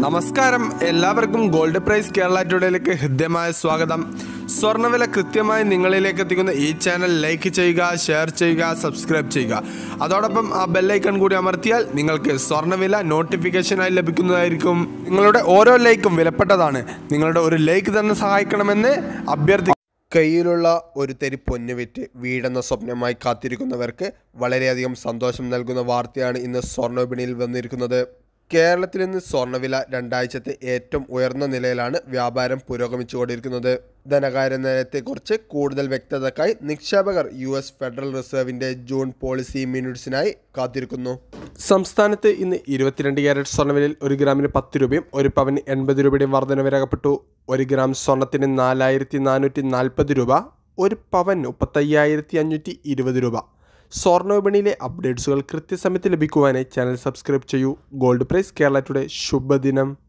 നമസ്കാരം എല്ലാവർക്കും gold price Kerala ടുഡേയിലേക്ക് ഹൃദ്യമായ സ്വാഗതം സ്വർണ്ണവില കൃത്യമായി നിങ്ങളിലേക്ക് എത്തിക്കുന്ന ഈ ചാനൽ ലൈക്ക് ചെയ്യുക ഷെയർ ചെയ്യുക സബ്സ്ക്രൈബ് ചെയ്യുക അതോടൊപ്പം ആ ബെല്ലൈക്കൺ കൂടി അമർത്തിയാൽ നിങ്ങൾക്ക് സ്വർണ്ണവില നോട്ടിഫിക്കേഷനായി ലഭിക്കുന്നതായിരിക്കും നിങ്ങളുടെ ഓരോ ലൈക്കും വിലപ്പെട്ടതാണ് നിങ്ങളുടെ ഒരു ലൈക്ക് തന്നെ സഹായിക്കണമെന്ന് അഭ്യർത്ഥി കയ്യിലുള്ള ഒരു തരി പൊന്ന് വിറ്റ് വീടെന്ന സ്വപ്നമായി കാത്തിരിക്കുന്നവർക്ക് വളരെയധികം സന്തോഷം നൽകുന്ന വാർത്തയാണ് ഇന്ന് സ്വർണ്ണവിപണിയിൽ വന്നിരിക്കുന്നത് കേരളത്തിൽ ഇന്ന് സ്വർണ്ണവില രണ്ടാഴ്ചത്തെ ഏറ്റവും ഉയർന്ന നിലയിലാണ് വ്യാപാരം പുരോഗമിച്ചുകൊണ്ടിരിക്കുന്നത് ധനകാര്യ നയത്തെക്കുറിച്ച് കൂടുതൽ വ്യക്തതക്കായി നിക്ഷേപകർ യു എസ് ഫെഡറൽ റിസർവിന്റെ ജൂൺ പോളിസി മിനിറ്റ്സിനായി കാത്തിരിക്കുന്നു സംസ്ഥാനത്ത് ഇന്ന് ഇരുപത്തിരണ്ട് ക്യാരറ്റ് സ്വർണ്ണവിലയിൽ ഒരു ഗ്രാമിന് പത്ത് രൂപയും ഒരു പവന് എൺപത് രൂപയുടെയും വർധനവ് രേഖപ്പെട്ടു ഒരു ഗ്രാം സ്വർണ്ണത്തിന് നാലായിരത്തി നാനൂറ്റി നാൽപ്പത് രൂപ ഒരു പവൻ മുപ്പത്തയ്യായിരത്തി അഞ്ഞൂറ്റി ഇരുപത് രൂപ സ്വർണ്ണ വിപണിയിലെ അപ്ഡേറ്റ്സുകൾ കൃത്യസമയത്ത് ലഭിക്കുവാനായി ചാനൽ സബ്സ്ക്രൈബ് ചെയ്യൂ ഗോൾഡ് പ്രൈസ് കേരള ടുഡേ ശുഭദിനം